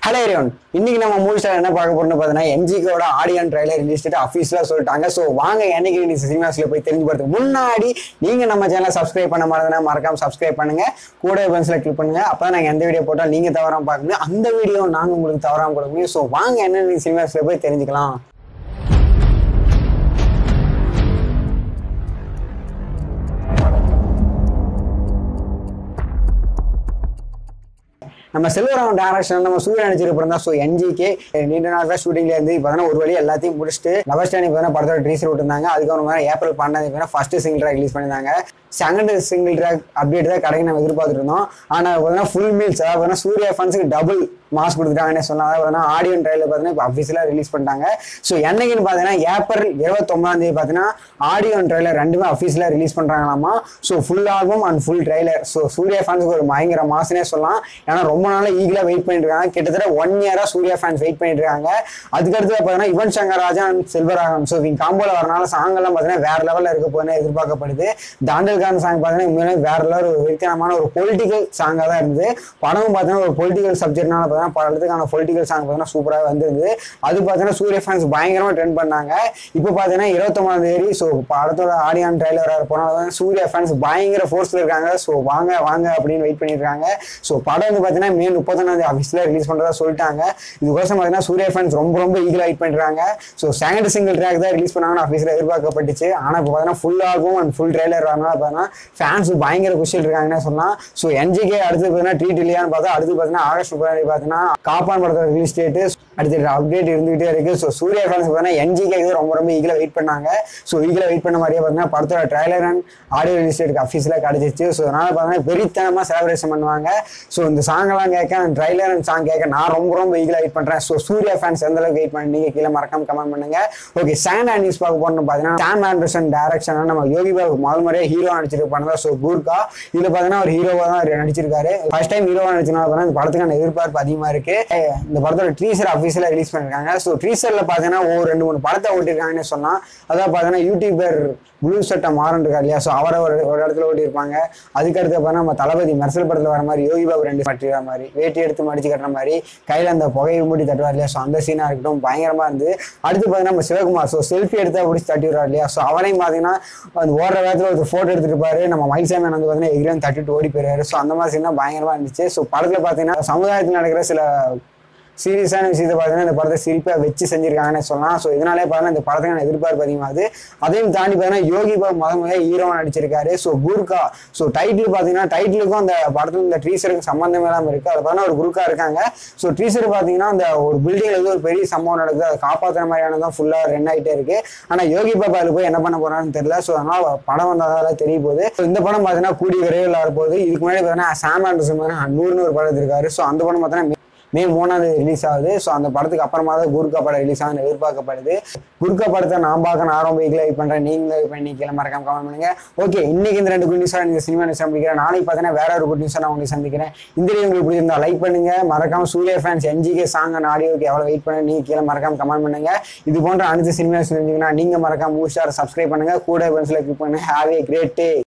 hello எரியோன் இன்னைக்கு நம்ம movie star என்ன பார்க்க போறோம்னு பார்த்தீங்கன்னா எம்ஜிகோட ஆடியன் ட்ரைலர் ரிலீஸ் டேட் அஃபீஷியலாக சொல்லிட்டாங்க ஸோ வாங்க என்னைக்கு ரிலீஸ் சினிமாஸ்ல போய் தெரிஞ்சு போறதுக்கு முன்னாடி நீங்க நம்ம சேனலை சப்ஸ்கிரைப் பண்ண மாதிரினா மறக்காம சப்ஸ்கிரைப் பண்ணுங்க கூட பென்சில் கிளிக் பண்ணுங்க அப்போ நாங்கள் எந்த வீடியோ போட்டால் நீங்க தவறாம பார்க்க முடியும் அந்த வீடியோ நாங்கள் உங்களுக்கு தவறாம கொடுக்க முடியும் ஸோ வாங்க என்ன சினிமாஸ்ல போய் தெரிஞ்சுக்கலாம் நம்ம செல்வராமன் டேரக்ஷன் நம்ம சூரிய நடிச்சிருப்போம் தான் ஸோ என்ஜிகே நீண்ட நாள் தான் ஷூட்டிங்ல இருந்து இப்போ ஒரு வழி எல்லாத்தையும் முடிச்சுட்டு லவர் ஸ்டாண்ட் இப்போ படத்தோட ட்ரீசர் விட்டுருந்தாங்க அதுக்கப்புறம் ஏப்ரல் பன்னெண்டாம் தேதி ஃபர்ஸ்ட் சிங்கிள் ட்ராக் ரிலீஸ் பண்ணியிருந்தாங்க செகண்ட் சிங்கிள் ட்ராக் அப்டேட் தான் கடைக்கு நம்ம எதிர்பார்த்துட்டு இருந்தோம் ஆனால் பார்த்தீங்கன்னா ஃபுல் மீல்ஸ் அதாவது பார்த்தீங்கன்னா சூர்யா ஃபன்ஸுக்கு டபுள் மாஸ் கொடுத்துட்டாங்கன்னு சொன்னாங்க அதாவது பார்த்தீங்கன்னா ஆடியன் ட்ரைலர் பார்த்தீங்கன்னா இப்போ அஃபிஷியலாக ரிலீஸ் பண்ணிட்டாங்க ஸோ என்னைக்குன்னு பார்த்தீங்கன்னா ஏப்ரல் இருபத்தொம்பதாம் தேதி பார்த்தீங்கன்னா ஆடியன் ட்ரைலர் ரெண்டுமே அஃபிஷியலாக ரிலீஸ் பண்ணுறாங்களாமா so full album and full trailer so Suriya ஃபேன்ஸுக்கு ஒரு பயங்கர மாசனே சொல்லலாம் ஏன்னா ரொம்ப நாளாக ஈகிளாக வெயிட் பண்ணிட்டு இருக்காங்க கிட்டத்தட்ட ஒன் இயராக சூர்யா ஃபேன்ஸ் வெயிட் பண்ணிட்டு இருக்காங்க அதுக்கடுத்து பார்த்தீங்கன்னா யுவன் சங்கர் ராஜா அண்ட் செல்வராகவன் ஸோ இவங்க காம்போல வரனால சாங் எல்லாம் பார்த்தீங்கன்னா வேற லெவலில் இருக்க போதுன்னு எதிர்பார்க்கப்படுது தாண்டல் கான் சாங் பார்த்தீங்கன்னா உண்மையிலே வேற லெவல் ஒரு வெறித்தனமான ஒரு பொலிட்டிக்கல் சாங்காக தான் இருந்தது படமும் பார்த்தீங்கன்னா ஒரு பொலிட்டிக்கல் சப்ஜெக்ட்னால பார்த்தீங்கன்னா படத்துக்கான பொலிட்டிக்கல் சாங் பார்த்தீங்கன்னா சூப்பராக வந்திருந்தது அது பார்த்தீங்கன்னா சூர்யா ஃபேன்ஸ் பயங்கரமாக ட்ரெண்ட் பண்ணாங்க இப்போ பார்த்தீங்கன்னா இருபத்தொம்பதாம் தேதி ஸோ படத்தோட ஆடியன் ட்ரைலர் வர போனால சூர்யா ஃபேன்ஸ் பயங்கர ஃபோர்ஸில் இருக்காங்க ஸோ வாங்க வாங்க அப்படின்னு வெயிட் பண்ணியிருக்காங்க ஸோ படம் வந்து பார்த்தீங்கன்னா மே முப்பத்தொன்னாம் தேதி ஆஃபீஸில் ரிலீஸ் பண்ணுறதா சொல்லிட்டாங்க இதுக்கோசம் பார்த்தீங்கன்னா சூர்யா ஃபேன்ஸ் ரொம்ப ரொம்ப ஈகலாக வெயிட் பண்ணிருக்காங்க ஸோ செகண்ட் சிங்கிள் ட்ராக் தான் ரிலீஸ் பண்ணாங்கன்னு ஆஃபீஸில் எதிர்பார்க்கப்பட்டுச்சு ஆனால் இப்போ பார்த்தீங்கன்னா ஃபுல் ஆகும் அண்ட் ஃபுல் ட்ரைலர் வரனால பார்த்தீங்கன்னா ஃபேன்ஸ் பயங்கர குஷியில் இருக்காங்கன்னு சொல்லலாம் ஸோ என்ஜிகே அடுத்து பார்த்தீங்கன்னா ட்ரீட் இல்லையான்னு பார்த்தா அடுத்து பார்த்தீங்கன்னா ஆகஸ்ட் முப்பதாம் பார்த்தீங்கன்னா காப்பான் படத்தோட ரிலீஸ் டேட்டு அடுத்து அப்டேட் இருந்துகிட்டே இருக்கு ஸோ சூர்யா ஃபேன்ஸ் பார்த்தீங்கன்னா என்ஜிகே ரொம்ப ரொம்ப ஈகில் வெயிட் பண்ணாங்க ஸோ ஈகில் வெயிட் பண்ண மாதிரியே பார்த்தீங்கன்னா படத்தோட ட்ரைலர் அண்ட் ஆடியோ ரிலீஸ் டேட்டுக்கு அஃபீஸில் கிடச்சிச்சு ஸோ அதனால பார்த்தீங்கன்னா வெறித்தனமாக செலிப்ரேஷன் பண்ணுவாங்க ஸோ இந்த சாங்கெல்லாம் கேட்க அந்த ட்ரைலர் அண்ட் சாங் கேட்க நான் ரொம்ப ரொம்ப ஈகில் வெயிட் பண்ணுறேன் ஸோ சூர்யா ஃபேன்ஸ் எந்த அளவுக்கு வெயிட் பண்ணி நீங்கள் கீழே மறக்காம கமெண்ட் பண்ணுங்க ஓகே சாண்ட் அண்ட் நியூஸ் பார்க்க போறோம்னு பார்த்தீங்கன்னா சாம் ஆண்டர்சன் டேரக்ஷன் நம்ம யோகி பாபு முதல் முறையாக ஹீரோ நடிச்சிருப்பாங்க தான் ஸோ கூர்கா இதில் பார்த்தீங்கன்னா ஒரு ஹீரோவாக தான் நடிச்சிருக்காரு ஃபர்ஸ்ட் டைம் ஹீரோவாக நடிச்சனால பார்த்தீங்கன்னா இந்த படத்துக்கான எதிர்பார்ப்பு அதிகமாக இருக்கு அஹ் இந்த படத்தோட ட்ரீசர் அஃபீஸில் ரிலீஸ் பண்ணிருக்காங்க ஸோ ட்ரீசரில் பார்த்தீங்கன்னா ஒரு ரெண்டு மூணு படத்தை ஓட்டிருக்காங்கன்னு சொன்னால் அதான் பார்த்தீங்கன்னா யூடியூபர் ப்ளூ சட்டை மாறன் இருக்கா இல்லையா ஸோ அவரை ஒரு ஒரு இடத்துல ஓட்டியிருப்பாங்க அதுக்கடுத்து பார்த்தீங்கன்னா நம்ம தளபதி மெர்சல் படத்தில் வர மாதிரி யோகி பாபு ரெண்டு மாட்டிக்கிற மாதிரி வேட்டி எடுத்து மடிச்சு கட்டுற மாதிரி கையில் அந்த புகையை மூடி தட்டுவார் இல்லையா ஸோ அந்த சீனாக இருக்கட்டும் பயங்கரமாக இருந்து அடுத்து பார்த்தீங்கன்னா நம்ம சிவகுமார் ஸோ செல்ஃபி எடுத்து பிடிச்சி தட்டி விடுறாரு இல்லையா ஸோ அவரையும் பார்த்தீங்கன்னா அந்த ஓடுற வேகத்தில் ஒரு ஃபோட்டோ எடுத்துட்டு இருப்பாரு நம்ம மயில்சாமி வந்து பார்த்தீங்கன்னா எகிரன் தட்டிட்டு ஓடி போயிருவாரு ஸோ அந்த மாதிரி சீனா பயங்கரமாக இருந்துச்சு ஸோ படத்தில் பார்த்தீங்கன்னா சமுதாயத்தில் நடக்கிற சில சீரியஸான விஷயத்தை பார்த்தீங்கன்னா இந்த படத்தை சிரிப்பாக வச்சு செஞ்சிருக்காங்கன்னு சொல்லலாம் ஸோ இதனாலே பார்த்தீங்கன்னா இந்த படத்துக்கான எதிர்பார்ப்பு அதிகமாகுது அதையும் தாண்டி பார்த்தீங்கன்னா யோகி பாபு முத முதல்ல ஹீரோவாக நடிச்சிருக்காரு ஸோ குர்கா ஸோ டைட்டில் பார்த்தீங்கன்னா டைட்டிலுக்கும் அந்த படத்துல இந்த ட்ரீசருக்கும் சம்மந்தமே இல்லாமல் இருக்கு அதில் பார்த்தீங்கன்னா ஒரு குருக்கா இருக்காங்க ஸோ ட்ரீசர் பார்த்தீங்கன்னா அந்த ஒரு பில்டிங்ல ஏதோ ஒரு பெரிய சம்பவம் நடக்குது அதை காப்பாற்றுற மாதிரியானதான் ஃபுல்லாக ரன் ஆகிட்டே இருக்கு ஆனால் யோகி பாபா அதில் போய் என்ன பண்ண போறான்னு தெரியல ஸோ அதனால படம் வந்ததால தெரிய போகுது So, இந்த படம் பார்த்தீங்கன்னா கூடிய விரைவில் வரப்போகுது இதுக்கு முன்னாடி பார்த்தீங்கன்னா சாம் ஆண்டர்சன் நூறுனு ஒரு படம் இருக்காரு ஸோ அந்த படம் பார்த்தீங்கன்னா மே மூணாம் தேதி ரிலீஸ் ஆகுது ஸோ அந்த படத்துக்கு அப்புறமா தான் குர்கா படம் ரிலீஸ் ஆகுதுன்னு எதிர்பார்க்கப்படுது குர்கா படத்தை நான் பார்க்க நான் ரொம்ப வீக்கில் வெயிட் பண்ணுறேன் நீங்களும் வெயிட் பண்ணி கீழே மறக்காம கமெண்ட் பண்ணுங்க ஓகே இன்னைக்கு இந்த ரெண்டு குட் நியூஸாக நீங்கள் சினிமா நியூஸ் சந்திக்கிறேன் நாளைக்கு பார்த்தீங்கன்னா வேற ஒரு குட் நியூஸாக நான் உங்களுக்கு சந்திக்கிறேன் இந்த வீடியோ உங்களுக்கு பிடிச்சிருந்தா லைக் பண்ணுங்க மறக்காம Suriya fans NGK song and ஆடியோக்கு எவ்வளோ வெயிட் பண்ண நீங்கள் கீழே மறக்காம கமெண்ட் பண்ணுங்க இது போன்ற அனைத்து சினிமா நியூஸ் தெரிஞ்சுங்கன்னா நீங்கள் மறக்காம மூவி ஸ்டார் சப்ஸ்கிரைப் பண்ணுங்க கூட பென்சில் கிளிக் பண்ணுங்க ஹாவ் ஏ கிரேட் டே